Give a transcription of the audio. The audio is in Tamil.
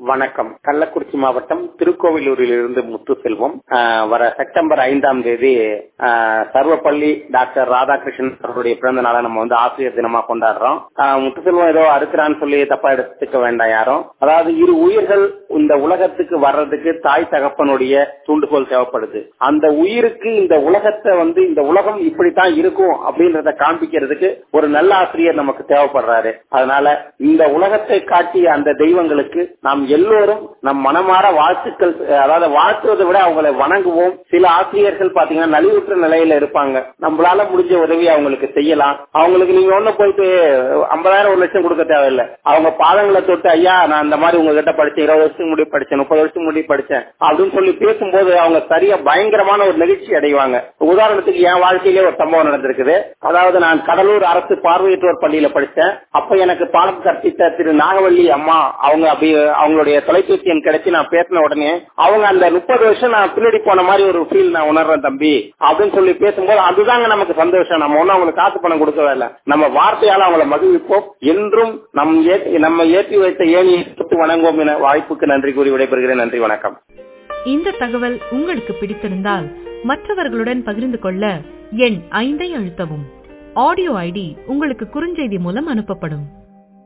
வணக்கம் கள்ளக்குறிச்சி மாவட்டம் திருக்கோவிலூரில் இருந்து முத்துசெல்வம் ஆஹ் வர செப்டம்பர் ஐந்தாம் தேதி ஆஹ் சர்வப்பள்ளி டாக்டர் ராதாகிருஷ்ணன் அவருடைய பிறந்த நாளை நம்ம வந்து ஆசிரியர் தினமா கொண்டாடுறோம் ஆஹ் முத்துசெல்வம் ஏதோ அறுக்கிறான்னு சொல்லி தப்பா எடுத்துக்க வேண்டாம் யாரும் அதாவது இரு உயிர்கள் இந்த உலகத்துக்கு வர்றதுக்கு தாய் தகப்பனுடைய தூண்டுகோல் தேவைப்படுது அந்த உயிருக்கு இந்த உலகத்தை வந்து இந்த உலகம் இப்படித்தான் இருக்கும் அப்படின்றத காண்பிக்கிறதுக்கு ஒரு நல்ல ஆசிரியர் நமக்கு தேவைப்படுறாரு அதனால இந்த உலகத்தை காட்டிய அந்த தெய்வங்களுக்கு நாம் எல்லோரும் நம் மனமாற வாழ்த்துக்கள் அதாவது வாழ்த்துவதை விட அவங்களை வணங்குவோம் சில ஆசிரியர்கள் பாத்தீங்கன்னா நலிவுற்ற நிலையில இருப்பாங்க நம்மளால முடிஞ்ச உதவி அவங்களுக்கு செய்யலாம் அவங்களுக்கு நீங்க ஒண்ணு போயிட்டு ஐம்பதாயிரம் ஒரு லட்சம் கொடுக்க தேவையில்லை அவங்க பாதங்களை தொட்டு ஐயா நான் இந்த மாதிரி உங்ககிட்ட படிச்சேன் இருபது வருஷத்துக்கு முடி படிச்சேன் முப்பது வருஷத்துக்கு முடி படிச்சேன் அப்படின்னு சொல்லி பேசும்போது அவங்க சரியா பயங்கரமான ஒரு நெகிழ்ச்சி அடைவாங்க உதாரணத்துக்கு என் வாழ்க்கையிலே ஒரு சம்பவம் நடந்திருக்குது அதாவது நான் கடலூர் அரசு பார்வையற்றோர் பள்ளியில படிச்சேன் அப்ப எனக்கு பாடம் கற்பித்த திரு நாகவள்ளி அம்மா அவங்க அப்படி அவங்களுடைய தொலைபேசி எண் கிடைச்சி நான் பேசின உடனே அவங்க அந்த முப்பது வருஷம் நான் பின்னாடி போன மாதிரி ஒரு ஃபீல் நான் உணர்றேன் தம்பி அப்படின்னு சொல்லி பேசும்போது அதுதாங்க நமக்கு சந்தோஷம் நம்ம ஒன்னும் அவங்களுக்கு காசு பணம் கொடுக்கவே இல்லை நம்ம வார்த்தையால அவங்கள மகிழ்விப்போம் என்றும் நம் ஏற்றி நம்ம ஏற்றி வைத்த ஏணியை தொட்டு வணங்குவோம் என வாய்ப்புக்கு நன்றி கூறி விடைபெறுகிறேன் நன்றி வணக்கம் இந்த தகவல் உங்களுக்கு பிடித்திருந்தால் மற்றவர்களுடன் பகிர்ந்து கொள்ள எண் ஐந்தை அழுத்தவும் ஆடியோ ஐடி உங்களுக்கு குறுஞ்செய்தி மூலம் அனுப்பப்படும்